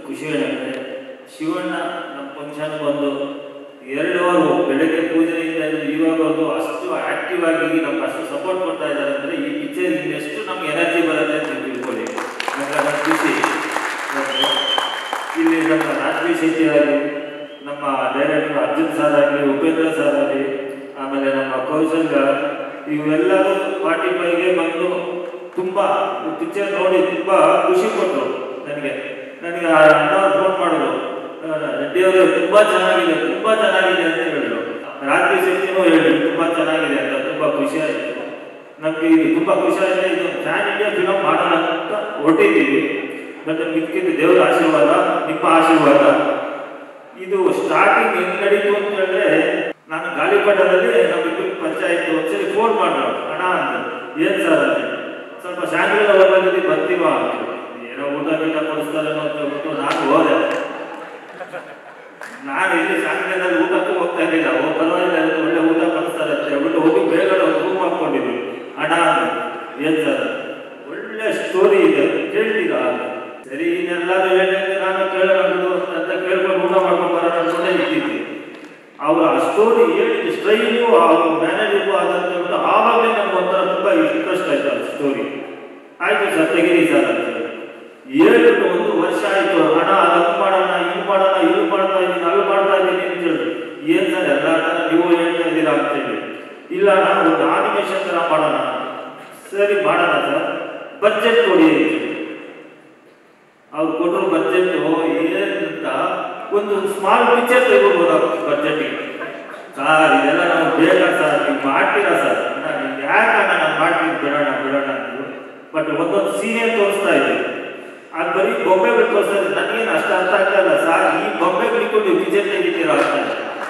ಖುಷಿ ಏನಂದರೆ ಶಿವಣ್ಣ ನಮ್ಮ ಫಂಕ್ಷನ್ ಬಂದು ಎರಡು ಅವರು ಬೆಳಗ್ಗೆ ಪೂಜೆಯಿಂದ ಹಿಡಿದು ಇವಾಗವರೆಗೂ ಅಷ್ಟು ಆಕ್ಟಿವ್ ಆಗಿ ನಮ್ಗೆ ಅಷ್ಟು ಸಪೋರ್ಟ್ ಕೊಡ್ತಾ ಇದ್ದಾರೆ ಅಂದರೆ ಈ ಪಿಕ್ಚರ್ ಇನ್ನೆಷ್ಟು ನಮ್ಗೆ ಎನರ್ಜಿ ಬರುತ್ತೆ ಅಂತ ನೀವು ತಿಳ್ಕೊಳ್ಳಿ ನನಗೆ ಅದೊಂದು ಖುಷಿ ಮತ್ತೆ ಇಲ್ಲಿ ನಮ್ಮ ರಾಜ್ವಿ ಶೆಟ್ಟಿ ಆಗಲಿ ನಮ್ಮ ಡೈರೆಕ್ಟರ್ ಅರ್ಜುನ್ ಸರ್ ಆಗಲಿ ಉಪೇಂದ್ರ ಸರ್ ಆಗಲಿ ಆಮೇಲೆ ನಮ್ಮ ಕೌಶಲ್ಯ ಇವೆಲ್ಲರೂ ಫಾರ್ಟಿ ಫೈವ್ಗೆ ಬಂದು ತುಂಬ ಪಿಕ್ಚರ್ ನೋಡಿ ತುಂಬ ಖುಷಿ ಕೊಟ್ಟರು ನನಗೆ ನನಗೆ ಆ ಅಣ್ಣ ಫೋನ್ ಮಾಡಿದ್ರು ಆ, ರೆಡ್ಡಿ ಅವರು ತುಂಬ ಚೆನ್ನಾಗಿದೆ ತುಂಬ ಚೆನ್ನಾಗಿದೆ ಅಂತ ಹೇಳಿದ್ರು ರಾತ್ರಿ ಶೆಟ್ಟಿನೂ ಹೇಳಿದ್ರು ತುಂಬ ಚೆನ್ನಾಗಿದೆ ಅಂತ ತುಂಬ ಖುಷಿ ಆಯಿತು ನಮಗೆ ಇದು ತುಂಬ ಖುಷಿ ಆಗಿದೆ ಇದು ಫ್ಯಾನ್ ಇಂಡಿಯಾ ಫಿಲಮ್ ಮಾಡೋಣ ಅಂತ ಹೊರಟಿದ್ದೀವಿ ಮತ್ತೆ ಮಿಕ್ಕಿದ ದೇವರ ಆಶೀರ್ವಾದ ನಿಮ್ಮ ಆಶೀರ್ವಾದ ಇದು ಸ್ಟಾರ್ಟಿಂಗ್ ಹೆಂಗ್ ನಡೀತು ಅಂತ ಹೇಳಿದ್ರೆ ನಾನು ಗಾಳಿಪಟದಲ್ಲಿ ನಮ್ಮಿಬ್ಬರು ಪಂಚಾಯತ್ ಒಂದ್ಸರಿ ಫೋನ್ ಮಾಡಿದ್ರು ಅಣ್ಣ ಅಂತ ಏನ್ ಸರ್ ಅಂತ ಸ್ವಲ್ಪ ಶಾಂಗ್ರಿಲ ಹೊರಗಡೆ ಬರ್ತೀವ ಅಂತ ಏನೋ ಊಟ ಗೀಟ ಕೊಡಿಸ್ತಾರೆ ಅಂತ ಹೇಳ್ಬಿಟ್ಟು ನಾನು ಹೋದೆ ನಾನು ಇಲ್ಲಿ ಶಾಂಗ್ರಿಲದಲ್ಲಿ ಊಟಕ್ಕೂ ಹೋಗ್ತಾ ಇರಲಿಲ್ಲ ಓ ಪರವಾಗಿಲ್ಲ ಇವತ್ತು ಒಳ್ಳೆ ಊಟ ಕೊಡಿಸ್ತಾರೆ ಅಂತ ಹೇಳ್ಬಿಟ್ಟು ಹೋಗಿ ಬೇಗಡೆ ಒಂದು ರೂಮ್ ಹಾಕೊಂಡಿದ್ವಿ ಅಣ್ಣ ಅಂತ ಏನ್ ಸರ್ ಒಳ್ಳೆ ಸ್ಟೋರಿ ಇದೆ ಕೇಳ್ತೀರಾ ಅಂತ ಸರಿ ಇನ್ನೆಲ್ಲರೂ ಹೇಳಿದ್ರೆ ನಾನು ಕೇಳೋಣ ಬಿಡು ಅಂತ ಕೇಳ್ಕೊಂಡು ಊಟ ಮಾಡ್ಕೊಂಡು ಬರೋಣ ಅನ್ಕೊಂಡೇ ಇದ್ದಿದ್ದೆ ಅವರ ಆ ಸ್ಟೋರಿ ಹೇಳಿದ ಸ್ಟೈಲು ಅವ್ರ ಮ್ಯಾನೇಜರು ಅದಂತ ಹೇಳ್ಬಿಟ್ಟು ಆವಾಗಲೇ ನಮ್ಗೆ ಒಂಥರ ತುಂಬ ಇಂಟ್ರೆಸ್ಟ್ ಆಯ್ತು ಆ ಸ್ಟೋರಿ ಆಯ್ತು ಸರ್ ತೆಗೀರಿ ಸರ್ ಅಂತ ಹೇಳಿ ಹೇಳ್ಬಿಟ್ಟು ಒಂದು ವರ್ಷ ಆಯ್ತು ಹಣ ಅದು ಮಾಡೋಣ ಇದು ಮಾಡೋಣ ಇದು ಮಾಡ್ತಾ ಇದ್ದೀನಿ ಅದು ಮಾಡ್ತಾ ಇದ್ದೀನಿ ಅಂತ ಹೇಳಿ ಏನ್ ಸರ್ ಎಲ್ಲ ಥರ ನೀವು ಹೇಳ್ತಾ ಇದ್ದೀರಾ ಅಂತ ಹೇಳಿ ಇಲ್ಲ ನಾವು ಒಂದು ಆನಿಮೇಷನ್ ಥರ ಮಾಡೋಣ ಸರಿ ಮಾಡೋಣ ಸರ್ ಬಡ್ಜೆಟ್ ಕೊಡಿ ಅಂತ ಹೇಳಿ. ಅವ್ರು ಕೊಟ್ಟರು ಬಡ್ಜೆಟ್ ಏನಂತ ಒಂದು ಸ್ಮಾಲ್ ಪಿಕ್ಚರ್ ತೆಗೋಬೋದು ಬಡ್ಜೆಟ್ಗೆ ಸರ್ ಇದೆಲ್ಲ ನಾವು ಬೇಡ ಸರ್ ನೀವು ಮಾಡ್ತೀರಾ ಸರ್ ನಾನು ಯಾಕಣ್ಣ ನಾನು ಮಾಡ್ತೀನಿ ಬಿಡೋಣ ಬಿಡೋಣ ಅಂದ್ರು ಬಟ್ ಒಂದೊಂದು ಸೀನಿಯರ್ ತೋರಿಸ್ತಾ ಇದ್ದೀವಿ ಅದು ಬರೀ ಬೊಂಬೆಗಳು ತೋರಿಸ್ತಾ ಇದ್ದಾರೆ ನನಗೇನು ಅಷ್ಟು ಅರ್ಥ ಆಗ್ತಾ ಇಲ್ಲ ಸರ್ ಈ ಬೊಂಬೆಗಳು ಇಟ್ಕೊಂಡು ಪಿಕ್ಚರ್ ತೆಗಿತೀರಾ ಅಂತ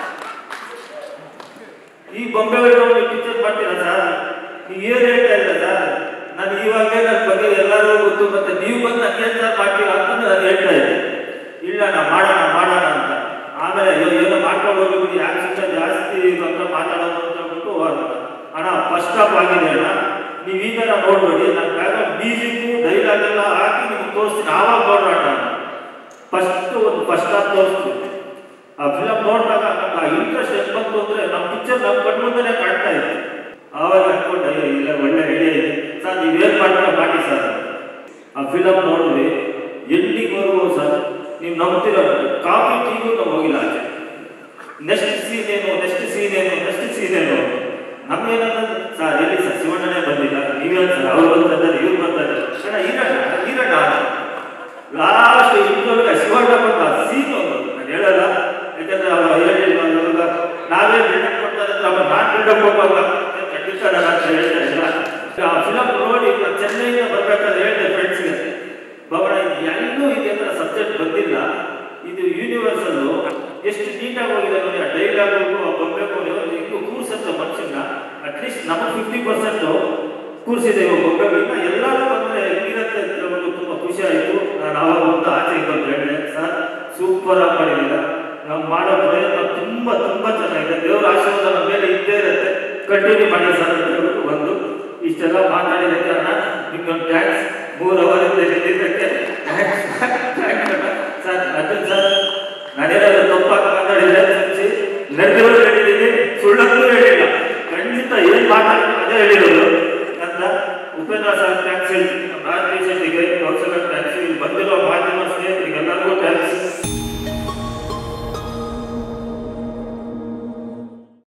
ಈ ಬೊಂಬೆಗಳು ಪಿಕ್ಚರ್ ಮಾಡ್ತೀರಾ ಸರ್ ನೀವು ಏನು ಹೇಳ್ತಾ ಇಲ್ಲ ಸರ್ ನಾನು ಇವಾಗಲೇ ನನ್ನ ಬಗ್ಗೆ ಎಲ್ಲರೂ ಗೊತ್ತು ಮತ್ತೆ ನೀವು ಬಂದು ನನಗೆ ಏನು ಸರ್ ಮಾಡ್ತೀರಾ ಅಂತ ನಾನು ಹೇಳ್ತಾ ಇದ್ದೆ ಇಲ್ಲ ನಾ ಮಾಡೋಣ ಮಾಡೋಣ ಅಂತ ಆಮೇಲೆ ಅಯ್ಯೋ ಏನೋ ಮಾಡ್ಕೊಂಡು ಹೋಗ್ಬಿಟ್ಟು ಯಾಕೆ ಸುತ್ತ ಜಾಸ್ತಿ ಬಂದ ಮಾತಾಡೋದು ಅಂತ ಹೇಳ್ಬಿಟ್ಟು ಹೋದ ಅಣ್ಣ ಫಸ್ಟ್ ಆಫ್ ಆಗಿದೆ ಅಣ್ಣ ನೀವು ಈ ಥರ ನೋಡ್ಬೇಡಿ ನನ್ನ ಬ್ಯಾಗ ಮ್ಯೂಸಿಕ್ಕು ಡೈಲಾಗ್ ಎಲ್ಲ ಹಾಕಿ ನಿಮ್ಗೆ ತೋರಿಸ್ತೀನಿ ಆವಾಗ ನೋಡೋಣ ಫಸ್ಟ್ ಒಂದು ಫಸ್ಟ್ ಆಫ್ ತೋರಿಸ್ತೀನಿ ಆ ಫಿಲಮ್ ನೋಡಿದಾಗ ನಮ್ಗೆ ಆ ಇಂಟ್ರೆಸ್ಟ್ ಎಷ್ಟು ಬಂತು ಅಂದ್ರೆ ನಮ್ಮ ಪಿಕ್ಚರ್ ನಮ್ಮ ಕಣ್ಮುಂದೆನೇ ಕಾಣ್ತಾ ಇತ್ತು ಆವಾಗ ಅನ್ಕೊಂಡೆ ಅಯ್ಯೋ ಇಲ್ಲ ಒಳ್ಳೆ ಐಡಿಯಾ ಇದೆ ಸರ್ ನೀವೇನು ಮಾಡ್ತೀರಾ ಮಾಡಿ ಸರ್ ಆ ಫಿಲಮ್ ನೋಡಿದ್ವಿ ಎಂಡಿಂಗ್ವರೆಗೂ ಸರ್ ನೀವು ನಂಬ್ತಿರೋ ಕಾಫಿ ಟೀಗೂ ನಾವು ಹೋಗಿಲ್ಲ ಆಚೆ ನೆಕ್ಸ್ಟ್ ಸೀನ್ ಏನು ನೆಕ್ಸ್ಟ್ ಸೀನ್ ಏನು ನೆಕ್ಸ್ಟ್ ಸೀನ್ ಏನು ನಮ್ಗೇನಂದ್ರೆ ಸರ್ ಎಲ್ಲಿ ಸರ್ ಶಿವಣ್ಣನೇ ಬಂದಿಲ್ಲ ನೀವೇನು ಸರ್ ಅವ್ರು ಬರ್ತಾ ಇದ್ದಾರೆ ಇವ್ರು ಬರ್ತಾ ಇದ್ದಾರೆ ಅಣ್ಣ ಈರಣ್ಣ ಈರಣ್ಣ ಲಾಸ್ಟ್ ಇಂಟರ್ವ್ಯೂಗೆ ಶಿವಣ್ಣ ಬಂದ ಸೀನ್ ಒಂದು ನಾನು ಹೇಳಲ್ಲ ಯಾಕಂದ್ರೆ ಅವ ಹೇಳಿಲ್ವ ಇವಾಗ ನಾವೇ ಬಿಲ್ಡಪ್ ಕೊಡ್ತಾರೆ ಅಂದ್ರೆ ಅವ ನಾನು ಬಿಲ್ಡಪ್ ಕೊಡುವಾಗ ಖಂಡಿತ ನಾನು ಅಂತ ಹೇಳ್ತಾ ಇಲ್ಲ ಆ ಫಿಲಮ್ ನೋಡಿ ನಾನು ಚೆನ್ನೈಯಿಂದ ಬರ್ಬೇಕಾದ್ರೆ ಹೇಳಿದೆ ಫ್ರೆಂಡ್ಸ್ಗೆ ಬಾಬಣ ಎಲ್ಲೂ ಇದೆ ಅಂತ ಸಬ್ಜೆಕ್ಟ್ ಬಂದಿಲ್ಲ ಇದು ಯೂನಿವರ್ಸಲ್ಲು ಎಷ್ಟು ನೀಟಾಗಿ ಹೋಗಿದೆ ನೋಡಿ ಆ ಡೈಲಾಗು ಆ ಬೊಂಬೆಗೂ ಹಿಂಗೂ ಕೂರ್ಸಂತ ಮನುಷ್ಯನ ಅಟ್ಲೀಸ್ಟ್ ನಮಗೆ ಫಿಫ್ಟಿ ಪರ್ಸೆಂಟು ಕೂರಿಸಿದೆ ಇವಾಗ ಬೊಂಬೆಗಳು ಇನ್ನು ಎಲ್ಲರೂ ಬಂದರೆ ಹೆಂಗಿರುತ್ತೆ ಅಂತ ಹೇಳ್ಬಿಟ್ಟು ತುಂಬ ಖುಷಿ ಆಯಿತು ನಾನು ಆವಾಗ ಒಂದು ಆಚೆಗೆ ಬಂದು ಹೇಳಿದೆ ಸರ್ ಸೂಪರ್ ಆಗಿ ಮಾಡಿದ್ದೀರ ನಾವು ಮಾಡೋ ಪ್ರಯತ್ನ ತುಂಬ ತುಂಬ ಚೆನ್ನಾಗಿದೆ ದೇವರ ಆಶೀರ್ವಾದ ನಮ್ಮ ಮೇಲೆ ಇದ್ದೇ ಇರುತ್ತೆ ಕಂಟಿನ್ಯೂ ಮಾಡಿ ಸರ್ ಅಂತ ಹೇಳ್ಬಿಟ್ಟು ಒಂದು ಇಷ್ಟೆಲ್ಲ ಮಾತಾಡಿದ್ದಕ್ಕೆ ಅಣ್ಣ ನಿಮ್ಗೊಂದು ಥ್ಯಾಂಕ್ಸ್ ಮೂರು ಅವರಿಂದ ಇದ್ದಿದ್ದಕ್ಕೆ ಥ್ಯಾಂಕ್ಸ್